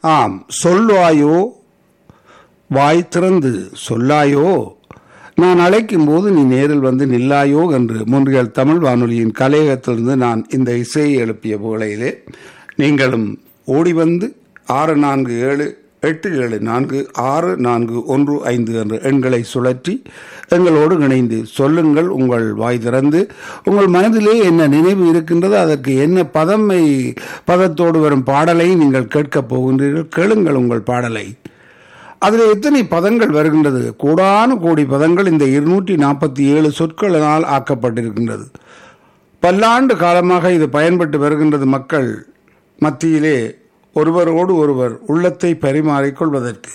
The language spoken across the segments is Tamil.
ஆம் சொல்வாயோ வாய் திறந்து சொல்லாயோ நான் அழைக்கும் போது நீ நேரில் வந்து நில்லாயோ என்று முன்றியல் தமிழ் வானொலியின் கலையகத்திலிருந்து நான் இந்த இசையை எழுப்பிய வேளையிலே நீங்களும் ஓடி வந்து ஆறு நான்கு ஏழு எட்டு ஏழு நான்கு ஆறு நான்கு ஒன்று ஐந்து என்ற எண்களை சுழற்றி எங்களோடு இணைந்து சொல்லுங்கள் உங்கள் வாய் திறந்து உங்கள் மனதிலே என்ன நினைவு இருக்கின்றது அதற்கு என்ன பதமை பதத்தோடு வரும் பாடலை நீங்கள் கேட்கப் போகின்றீர்கள் கேளுங்கள் உங்கள் பாடலை அதில் எத்தனை பதங்கள் வருகின்றது கோடானு கோடி பதங்கள் இந்த இருநூற்றி நாற்பத்தி ஏழு சொற்களினால் ஆக்கப்பட்டிருக்கின்றது பல்லாண்டு காலமாக இது பயன்பட்டு வருகின்றது மக்கள் மத்தியிலே ஒருவரோடு ஒருவர் உள்ளத்தை பரிமாறிக்கொள்வதற்கு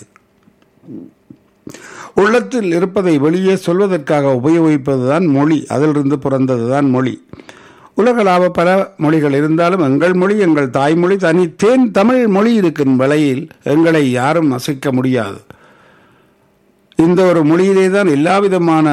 உள்ளத்தில் இருப்பதை வெளியே சொல்வதற்காக உபயோகிப்பதுதான் மொழி அதிலிருந்து பிறந்ததுதான் மொழி உலகளாவ பல மொழிகள் இருந்தாலும் எங்கள் மொழி எங்கள் தாய்மொழி தனி தேன் தமிழ் மொழி இருக்கும் வேளையில் எங்களை யாரும் அசைக்க முடியாது இந்த ஒரு மொழியிலே தான் எல்லா விதமான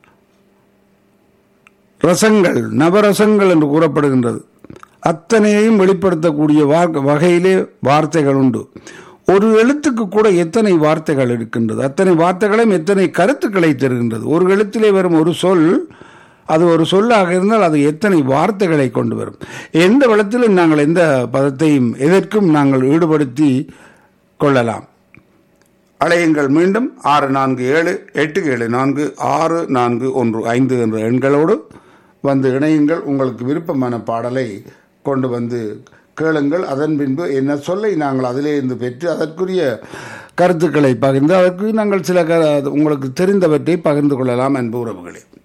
ரசங்கள் நவரசங்கள் என்று கூறப்படுகின்றது அத்தனையையும் வெளிப்படுத்தக்கூடிய வகையிலே வார்த்தைகள் உண்டு ஒரு எழுத்துக்கு கூட எத்தனை வார்த்தைகள் இருக்கின்றது அத்தனை வார்த்தைகளையும் எத்தனை கருத்துக்களை தருகின்றது ஒரு எழுத்திலே வரும் ஒரு சொல் அது ஒரு சொல்லாக இருந்தால் அது எத்தனை வார்த்தைகளை கொண்டு வரும் எந்த வளத்திலும் நாங்கள் எந்த பதத்தையும் எதற்கும் நாங்கள் ஈடுபடுத்தி கொள்ளலாம் அலையுங்கள் மீண்டும் ஆறு நான்கு ஏழு எட்டு ஏழு நான்கு ஆறு நான்கு ஒன்று ஐந்து என்ற எண்களோடு வந்து இணையுங்கள் உங்களுக்கு விருப்பமான பாடலை கொண்டு வந்து கேளுங்கள் அதன் பின்பு என்ன சொல்லை நாங்கள் அதிலே இருந்து பெற்று அதற்குரிய கருத்துக்களை பகிர்ந்து அதற்கு நாங்கள் சில உங்களுக்கு தெரிந்தவற்றை பகிர்ந்து கொள்ளலாம் என்பு உறவுகளே